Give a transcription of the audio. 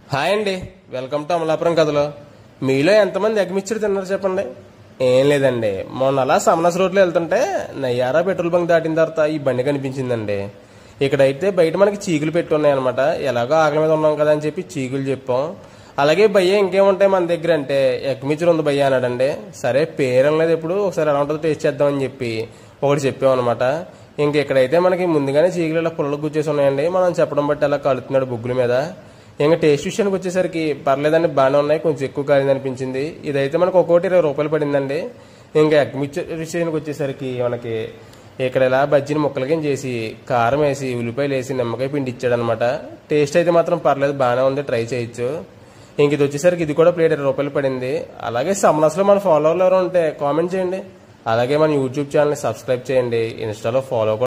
hi అండి welcome to Amalapuram కథలో మీలో ఎంతమంది ఎగ్మిచ్చడి తిన్నారు చెప్పండి ఏం లేదండి మొన్న అలా సమనస్ రోడ్లో వెళ్తుంటే నయ్యారా పెట్రోల్ బంక్ దాటిన తర్వాత ఈ బండి కనిపించిందండి ఇక్కడైతే బయట మనకి చీకులు పెట్టి ఉన్నాయన్నమాట ఎలాగో ఆకలి మీద ఉన్నాం కదా అని చెప్పి చీకులు చెప్పాం అలాగే భయ్య ఇంకేముంటాయి మన దగ్గర అంటే ఎగ్మిచ్చర్ ఉంది భయ్య అన్నాడండి సరే పేరు లేదు ఎప్పుడు ఒకసారి ఎలా ఉంటుందో టేస్ట్ చేద్దామని చెప్పి ఒకటి చెప్పామన్నమాట ఇంక ఇక్కడైతే మనకి ముందుగానే చీకులు ఇలా పుల్లలు గుచ్చేసి ఉన్నాయండి మనం చెప్పడం బట్టి అలా కలుతున్నాడు బుగ్గుల మీద ఇంకా టేస్ట్ విషయానికి వచ్చేసరికి పర్లేదండి బాగానే ఉన్నాయి కొంచెం ఎక్కువ కాలింది అనిపించింది ఇదైతే మనకు ఒక్కోటి ఇరవై రూపాయలు పడిందండి ఇంకా ఎగ్ మిక్చర్ విషయానికి వచ్చేసరికి మనకి ఇక్కడ ఇలా బజ్జీని ముక్కలకి చేసి కారం వేసి ఉల్లిపాయలు వేసి నిమ్మకాయ పిండి ఇచ్చాడనమాట టేస్ట్ అయితే మాత్రం పర్లేదు బాగానే ఉంది ట్రై చేయొచ్చు ఇంక ఇది వచ్చేసరికి ఇది కూడా ప్లేట్ ఇరవై రూపాయలు పడింది అలాగే సమనస్లో మన ఫాలోవర్లు ఎవరు ఉంటే కామెంట్ చేయండి అలాగే మన యూట్యూబ్ ఛానల్ని సబ్స్క్రైబ్ చేయండి ఇన్స్టాలో ఫాలో కూడా